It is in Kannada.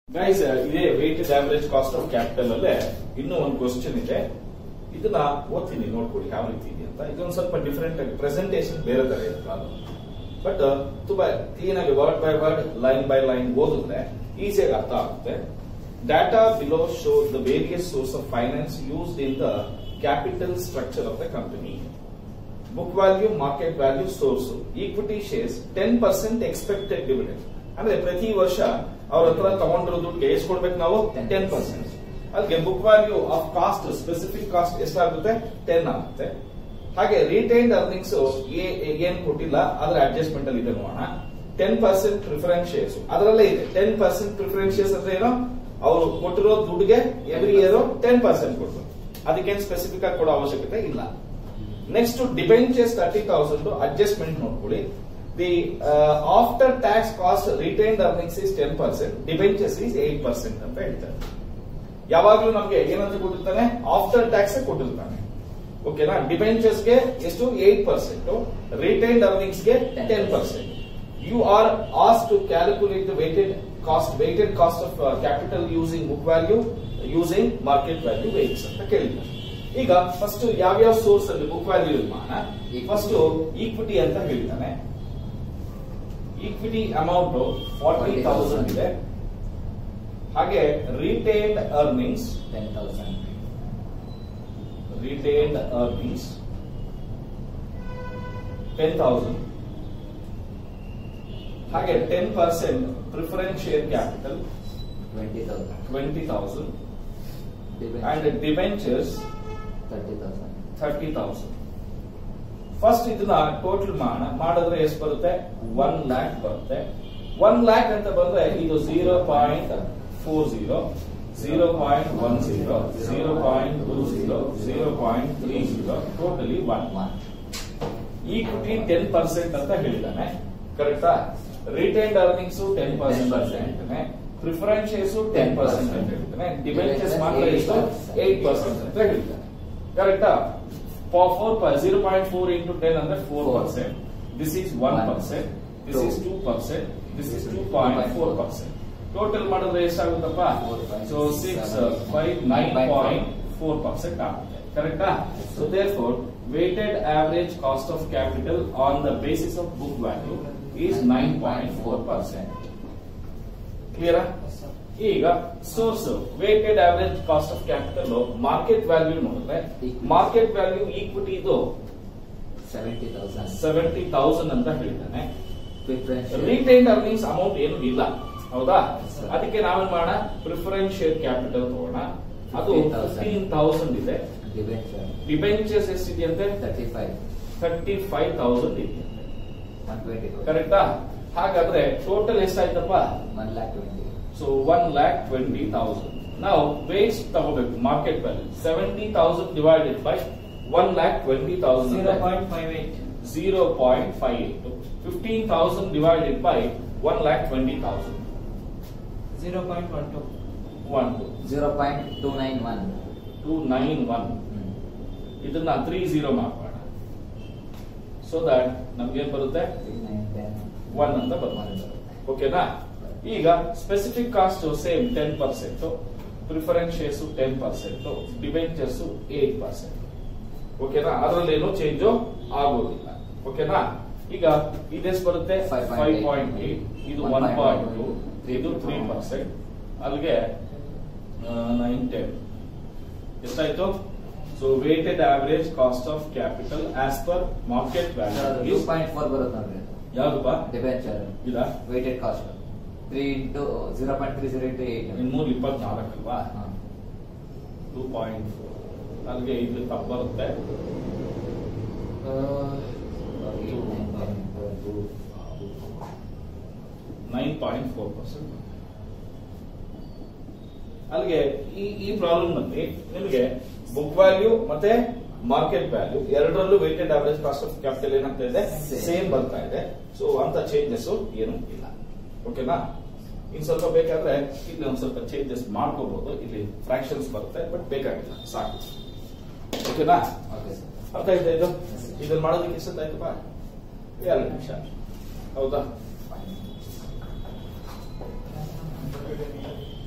ಗೈಸ್ ಇದೇ weighted average cost of capital ಅಲ್ಲೇ ಇನ್ನೂ ಒಂದು ಕ್ವಶನ್ ಇದೆ ಇದನ್ನ ಓದ್ತೀನಿ ನೋಡ್ಕೊಳ್ಳಿ ಯಾವ ರೀತಿ ಇದೆ ಅಂತ ಇದೊಂದು ಸ್ವಲ್ಪ ಡಿಫರೆಂಟ್ ಆಗಿ ಪ್ರೆಸೆಂಟೇಶನ್ ಬೇರೆ ತರ ಇರುತ್ತೆ ಬಟ್ ತುಂಬಾ ಕ್ಲೀನ್ ಆಗಿ word by word line by line ಓದಿದ್ರೆ ಈಸಿಯಾಗಿ ಅರ್ಥ ಆಗುತ್ತೆ data below show the various source of finance used in the capital structure of the company book value market value source equity shares ten percent expected dividend ಅಂದ್ರೆ ಪ್ರತಿ ವರ್ಷ ಅವ್ರ ಹತ್ರ ತಗೊಂಡಿರೋ ದುಡ್ಡಿಗೆ ಎಷ್ಟು ಕೊಡ್ಬೇಕು ನಾವು ಟೆನ್ ಪರ್ಸೆಂಟ್ ಅಲ್ಲಿಗೆ book value of cost specific cost ಎಷ್ಟಾಗುತ್ತೆ ಟೆನ್ ಆಗುತ್ತೆ ಹಾಗೆ ರಿಟೈನ್ಡ್ ಅರ್ನಿಂಗ್ಸ್ ಏನ್ ಕೊಟ್ಟಿಲ್ಲ ಅದ್ರ ಅಡ್ಜಸ್ಟ್ಮೆಂಟ್ ಅಲ್ಲಿ ಇದೆ ನೋಡೋಣ ಟೆನ್ ಪರ್ಸೆಂಟ್ ಪ್ರಿಫರೆನ್ಸ್ ಶೇರ್ಸ್ ಅದರಲ್ಲೇ ಇದೆ ಟೆನ್ ಪರ್ಸೆಂಟ್ ಪ್ರಿಫರೆನ್ಸ್ ಶೇರ್ಸ್ ಅಂದ್ರೆ ಏನೋ ಅವರು ಕೊಟ್ಟಿರೋ ದುಡ್ಡಿಗೆ ಎವ್ರಿ ಇಯರ್ ಟೆನ್ ಪರ್ಸೆಂಟ್ ಕೊಡ್ತಾರೆ ಅದಕ್ಕೇನು ಸ್ಪೆಸಿಫಿಕ್ ಆಗಿ ಕೊಡೋ ಅವಶ್ಯಕತೆ ಇಲ್ಲ next debentures thirty thousand adjustment ನೋಡ್ಕೊಳ್ಳಿ the after tax cost retained earnings is ten percent debentures is eight percent ಅಂತ ಹೇಳ್ತಾರೆ ಯಾವಾಗ್ಲೂ ನಮ್ಗೆ ಏನಂತ ಕೊಟ್ಟಿರ್ತಾನೆ ಆಫ್ಟರ್ ಟ್ಯಾಕ್ಸ್ ಕೊಟ್ಟಿರ್ತಾನೆ ಓಕೆನಾ ಡಿಬೆಂಚರ್ಸ್ ಗೆ ಎಷ್ಟು ಏಟ್ ಪರ್ಸೆಂಟ್ ರಿಟೈನ್ಡ್ ಅರ್ನಿಂಗ್ಸ್ ಗೆ ಟೆನ್ ಪರ್ಸೆಂಟ್ ಯು ಆರ್ ಆಸ್ to calculate the weighted cost weighted cost of capital using book value using market value weights ಅಂತ ಕೇಳಿದ್ದಾರೆ ಈಗ ಫಸ್ಟ್ ಯಾವ್ಯಾವ ಸೋರ್ಸ್ ಅಲ್ಲಿ ಬುಕ್ ವ್ಯಾಲ್ಯೂ ಮಾಡೋಣ ಫಸ್ಟ್ ಈಕ್ವಿಟಿ ಅಂತ ಹೇಳ್ತಾನೆ ಈಕ್ವಿಟಿ ಅಮೌಂಟ್ ಫಾರ್ಟಿ ತೌಸಂಡ್ ಇದೆ ಹಾಗೆ retained earnings ten thousand retained earnings ten thousand ಹಾಗೆ ten percent preference share capital twenty thousand twenty thousand and debenture debentures thirty thousand thirty thousand first ಇದನ್ನ ಟೋಟಲ್ ಮಾಡೋಣ ಮಾಡಿದ್ರೆ ಎಷ್ಟು ಬರುತ್ತೆ ಒನ್ ಲ್ಯಾಕ್ ಬರುತ್ತೆ ಒನ್ ಲ್ಯಾಕ್ ಅಂತ ಬಂದ್ರೆ ಇದು zero point four zero zero point one zero zero point two zero zero point three zero totally one one equity ten percent ಅಂತ ಹೇಳಿದಾನೆ ಕರೆಕ್ಟಾ ರಿಟೈನ್ಡ್ ಅರ್ನಿಂಗ್ಸ್ ಟೆನ್ ಪರ್ಸೆಂಟ್ ಅಂತ ಹೇಳ್ತಾನೆ ಪ್ರಿಫರೆನ್ಸ್ ಶೇರ್ಸ್ ಟೆನ್ ಪರ್ಸೆಂಟ್ ಅಂತ ಹೇಳ್ತಾನೆ ಡಿಬೆಂಚರ್ಸ್ ಮಾತ್ರ ಎಷ್ಟು ಏಟ್ ಪರ್ಸೆಂಟ್ ಅಂತ ಹೇಳ್ತಾನೆ ಕರೆಕ್ಟಾ four zero point four into ten ಅಂದ್ರೆ four percent this is one percent this is two percent this is two point four percent total ಮಾಡಿದ್ರೆ ಎಷ್ಟಾಗುತ್ತಪ್ಪ so six five nine point four percent ಆಗುತ್ತೆ ಕರೆಕ್ಟಾ so there four weighted average cost of capital on the basis of book value is 9.4 percent. ಕ್ಲಿಯರಾ ಈಗ source weighted average cost of capital market value ನೋಡಿದ್ರೆ ಮಾರ್ಕೆಟ್ ವ್ಯಾಲ್ಯೂ ಈಕ್ವಿಟಿ ಇದು ಸೆವೆಂಟಿ ತೌಸಂಡ್ ಸೆವೆಂಟಿ ತೌಸಂಡ್ ಅಂತ ಹೇಳಿದ್ದಾನೆ ಪ್ರಿಫರೆನ್ಸ್ ರಿಟೈನ್ಡ್ ಅರ್ನಿಂಗ್ಸ್ ಅಮೌಂಟ್ ಏನು ಇಲ್ಲ ಹೌದಾ Sir. ಅದಕ್ಕೆ ನಾವೇನ್ ಮಾಡೋಣ ಪ್ರಿಫರೆನ್ಸ್ ಶೇರ್ ಕ್ಯಾಪಿಟಲ್ ತಗೋಣ ಅದು 15,000. ಫಿಫ್ಟೀನ್ ತೌಸಂಡ್ ಇದೆ ಡಿಬೆಂಚರ್ ಡಿಬೆಂಚರ್ಸ್ ಎಷ್ಟಿದೆಯಂತೆ thirty five thirty five thousand ಇದೆಯಂತೆ ಒನ್ ಟ್ವೆಂಟಿ ಕರೆಕ್ಟಾ ಹಾಗಾದ್ರೆ ಟೋಟಲ್ ಎಷ್ಟಾಯ್ತಪ್ಪ one lakh twenty so one lakh twenty thousand ನಾವು ವೇಟ್ಸ್ ತಗೋಬೇಕು market value seventy thousand divided by one lakh twenty thousand zero point five eight. Zero point five eight fifteen thousand divided by one lakh twenty thousand Zero point one two. One two zero point two nine one two nine one ಇದನ್ನ ತ್ರೀ ಜೀರೋ ಮಾಡೋಣ ಸೊ ದಟ್ ನಮ್ಗೇನ್ ಬರುತ್ತೆ ತ್ರೀ ನೈನ್ ಟೆನ್ ಒನ್ ಅಂತ ಬರುತ್ತೆ ಓಕೆನಾ ಈಗ specific cost same ten percent preference shares ten percent debentures eight percent ಓಕೆನಾ ಅದರಲ್ಲಿ ಏನೋ ಚೇಂಜ್ ಆಗೋದಿಲ್ಲ ಓಕೆನಾ ಈಗ ಇದೆಷ್ಟು ಬರುತ್ತೆ 5.8. ಫೈವ್ ಪಾಯಿಂಟ್ ಏಟ್ ಇದು ಒನ್ ಪಾಯಿಂಟ್ ಟು ಇದು ತ್ರೀ ಪರ್ಸೆಂಟ್ ಅಲ್ಲಿಗೆ ನೈನ್ ಟೆನ್ ಎಷ್ಟಾಯ್ತು so weighted average cost of capital as per market two value point four ಬರುತ್ತೆ ನೋಡ್ರಿ ಯಾವ್ದಪ್ಪ ಡಿಬೆಂಚರ್ ಇದಾ weighted cost three into zero point three zero into eight ಇನ್ನೂರ ಇಪ್ಪತ್ನಾಲ್ಕಲ್ವಾ ಟೂ ಪಾಯಿಂಟ್ ಫೋರ್ ಅಲ್ಲಿಗೆ ಇದು ತಪ್ಪು ಬರುತ್ತೆ ನೈನ್ ಪಾಯಿಂಟ್ ಫೋರ್ ಪರ್ಸೆಂಟ್ ಅಲ್ಲಿಗೆ ಈ ಈ ಪ್ರಾಬ್ಲಮ್ ನಲ್ಲಿ ನಿಮಗೆ ಬುಕ್ ವ್ಯಾಲ್ಯೂ ಮತ್ತೆ ಮಾರ್ಕೆಟ್ ವ್ಯಾಲ್ಯೂ ಎರಡರಲ್ಲೂ weighted average cost of capital ಏನಾಗ್ತಾ ಇದೆ Same. ಸೇಮ್ ಬರ್ತಾ ಇದೆ ಸೊ ಅಂತ ಚೇಂಜಸ್ ಏನು ಇಲ್ಲ ಓಕೆನಾ ಇನ್ ಸ್ವಲ್ಪ ಬೇಕಾದ್ರೆ ಇಲ್ಲಿ ಒಂದ್ ಸ್ವಲ್ಪ ಚೇಂಜಸ್ ಮಾಡ್ಕೋಬಹುದು ಇಲ್ಲಿ ಫ್ರಾಕ್ಷನ್ಸ್ ಬರುತ್ತೆ ಬಟ್ ಬೇಕಾಗಿಲ್ಲ ಸಾಕು ಓಕೆನಾ ಓಕೆ ಸರ್ ಅರ್ಥ ಆಯ್ತಾ ಇದು ಇದನ್ನ ಮಾಡೋದಕ್ಕೆ ಎಷ್ಟೊತ್ತಾಯ್ತಪ್ಪ ಎರಡು ನಿಮಿಷ ಹೌದಾ